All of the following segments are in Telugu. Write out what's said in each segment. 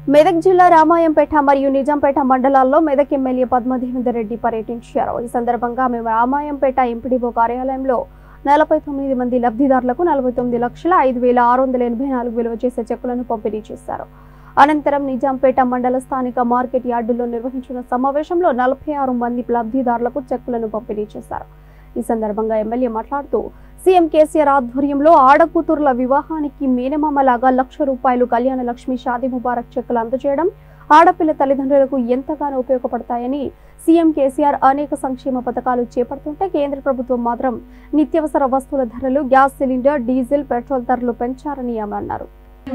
మెదక్ జిల్లా రామాయంపేట మరియు నిజాంపేట మండలాల్లో మెదక్ ఎమ్మెల్యే పద్మదేవేందర్ రెడ్డి పర్యటించారు ఈ సందర్భంగా మేము రామాయంపేట ఎంపీడీఓ కార్యాలయంలో నలభై తొమ్మిది మంది లబ్ధిదారులకు నలభై తొమ్మిది లక్షల ఐదు వేల ఆరు వందల ఎనభై నాలుగు విలువ చేసే చెక్కులను పంపిణీ చేశారు అనంతరం నిజాంపేట మండల స్థానిక మార్కెట్ యార్డులో నిర్వహించిన సమావేశంలో నలభై ఆరు మంది లబ్ధిదారులకు చెక్కులను పంపిణీ చేశారు ఈ సందర్భంగా ఎమ్మెల్యే మాట్లాడుతూ సీఎం కేసీఆర్ ఆధ్వర్యంలో ఆడకూతురుల వివాహానికి మేనమామలాగా లక్ష రూపాయలు కళ్యాణ లక్ష్మి షాదీ ముబారక్ చెక్కులు అందజేయడం ఆడపిల్ల తల్లిదండ్రులకు ఎంతగానో ఉపయోగపడతాయని సీఎం కేసీఆర్ అనేక సంక్షేమ పథకాలు చేపడుతుంటే కేంద్ర ప్రభుత్వం మాత్రం నిత్యావసర వస్తువుల ధరలు గ్యాస్ సిలిండర్ డీజిల్ పెట్రోల్ ధరలు పెంచారని ఆమె అన్నారు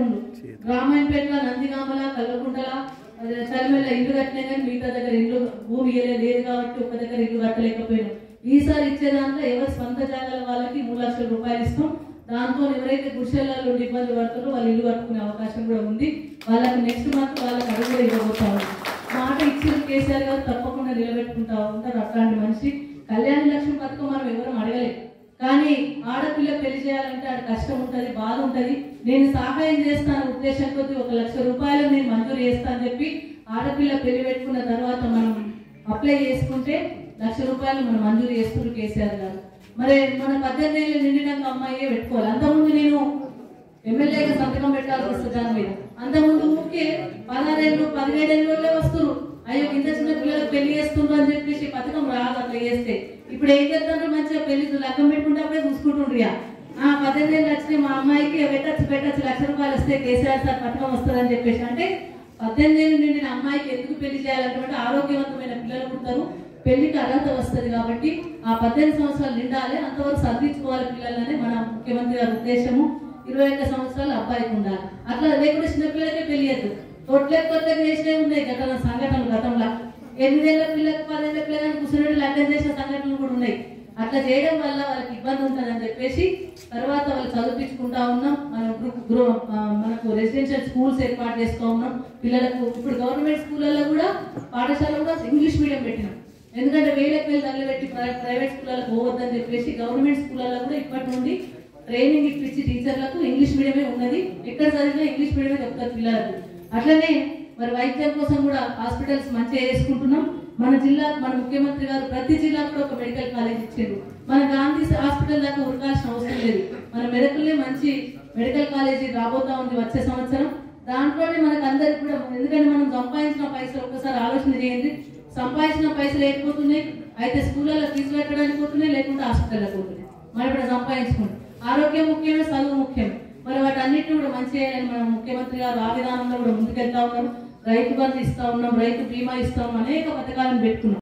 రామాయణపేట నందిగామల కల్వకుంటల అదే చలిమెల్ల ఇల్లు కట్టినా కానీ మిగతా దగ్గర ఇల్లు భూమి ఇయ్యలే- లేదు కాబట్టి ఒక దగ్గర ఇల్లు కట్టలేకపోయాం ఈసారి ఇచ్చేదాంట్లో ఎవరి సొంత జాగాల వాళ్ళకి మూడు లక్షల రూపాయలు ఇస్తాం దాంతో ఎవరైతే గుడిసెలలో ఉండి ఇబ్బంది పడుతారో వాళ్ళు ఇల్లు కట్టుకునే అవకాశం కూడా ఉంది వాళ్ళకి నెక్స్ట్ మంత్ వాళ్ళకి అడుగు కూడా ఇవ్వబోతా ఉన్నాం. మాట ఇచ్చిన కేసీఆర్ గారు తప్పకుండా నిలబెట్టుకుంటా ఉంటారు అట్లాంటి మనిషి కళ్యాణ లక్ష్మి పథకం మనం ఎవరం అడగలేదు కానీ ఆడపిల్ల పెళ్లి చేయాలంటే అది కష్టం ఉంటది బాధ ఉంటది నేను సహాయం చేస్తాను ఉద్దేశం కొద్ది ఒక లక్ష రూపాయలు నేను మంజూరు చేస్తా అని చెప్పి ఆడపిల్ల పెళ్లి పెట్టుకున్న తర్వాత మనం అప్లై చేసుకుంటే లక్ష రూపాయలు మనం మంజూరు చేస్తున్నారు కేసీఆర్ గారు మరి మన పద్దెనిమిది ఏళ్ళు నిండినాక అమ్మాయి పెట్టుకోవాలి అంతకుముందు నేను ఎమ్మెల్యేగా సంతకం పెట్టాల్సి వస్తుంది దాని మీద అంతకుముందు ఊరికే పదహారేళ్ళు పదిహేడేళ్ళు వాళ్ళే వస్తున్నారు అయ్యో ఇంత చిన్న పిల్లలకు పెళ్లి చేస్తున్నారు అని చెప్పేసి పథకం రాదు అట్లా చేస్తే ఇప్పుడు ఏం చేస్తారు మంచిగా పెళ్లి లగ్గం పెట్టుకుంటే అప్పుడే చూసుకుంటుండ్రియా ఆ పద్దెనిమిది ఏళ్ళు వచ్చినాయి మా అమ్మాయికి పెట్టచ్చు పెట్టచ్చు లక్ష రూపాయలు వస్తే కేసీఆర్ సార్ పథకం వస్తుంది అని చెప్పేసి అంటే పద్దెనిమిది ఏళ్ళు నిండిన అమ్మాయికి ఎందుకు పెళ్లి చేయాలంటే ఆరోగ్యవంతమైన పిల్లలు పుడతారు పెళ్లికి అర్హత వస్తుంది కాబట్టి ఆ పద్దెనిమిది సంవత్సరాలు నిండాలి అంతవరకు సర్దించుకోవాలి పిల్లలని మన ముఖ్యమంత్రి గారి ఉద్దేశము ఇరవై ఒక్క సంవత్సరాలు అబ్బాయికి ఉండాలి అట్లా లేకుంటే చిన్నపిల్లలకే పెళ్ళియద్దు తొట్లే తొట్లకి చేసినవి ఉన్నాయి గత సంఘటనలు గతంలో ఎనిమిదేళ్ల పిల్లలకు పదేళ్ల పిల్లలకు కూర్చుని లగ్గం చేసిన సంఘటనలు కూడా ఉన్నాయి అట్లా చేయడం వల్ల వాళ్ళకి ఇబ్బంది ఉంటుందని చెప్పేసి తర్వాత వాళ్ళు చదివించుకుంటా ఉన్నాం మనం గ్రూప్ గ్రూ ఆ, మనకు రెసిడెన్షియల్ స్కూల్స్ ఏర్పాటు చేస్తూ ఉన్నాం పిల్లలకు ఇప్పుడు గవర్నమెంట్ స్కూళ్ళల్లో కూడా పాఠశాల కూడా ఇంగ్లీష్ మీడియం పెట్టినాం ఎందుకంటే వేలకు వేలు తల్లిపెట్టి ప్రైవేట్ స్కూళ్ళకు పోవద్దని చెప్పేసి గవర్నమెంట్ స్కూళ్ళల్లో కూడా ఇప్పటి నుండి ట్రైనింగ్ ఇప్పించి టీచర్లకు ఇంగ్లీష్ మీడియమే ఉన్నది ఎక్కడ చదివినా ఇంగ్లీష్ మీడియమే చెప్తారు పిల్లలకు అట్లనే మరి వైద్యం కోసం కూడా హాస్పిటల్స్ మంచిగా చేసుకుంటున్నాం మన జిల్లా మన ముఖ్యమంత్రి గారు ప్రతి జిల్లాకు కూడా ఒక మెడికల్ కాలేజ్ ఇచ్చారు మన గాంధీ హాస్పిటల్ దాకా ఉరకాల్సిన అవసరం లేదు మన మెదకులే మంచి మెడికల్ కాలేజీ రాబోతా ఉంది వచ్చే సంవత్సరం దాంట్లోనే మనకు అందరికి కూడా ఎందుకంటే మనం సంపాదించిన పైసలు ఒక్కసారి ఆలోచన చేయండి సంపాదించిన పైసలు లేకపోతున్నాయి అయితే స్కూళ్ళలో ఫీజు కట్టడానికి పోతున్నాయి లేకుంటే హాస్పిటల్లో పోతున్నాయి మనం ఇప్పుడు సంపాదించుకుంటాం ఆరోగ్యం ముఖ్యమే చదువు ముఖ్యం మరి వాటి అన్నిటిని కూడా మంచి చేయాలని మన ముఖ్యమంత్రి గారు ఆ విధానంలో కూడా ముందుకెళ్తా ఉన్నారు రైతు బంధు ఇస్తా ఉన్నాం రైతు బీమా ఇస్తా ఉన్నాం అనేక పథకాలను పెట్టుకున్నాం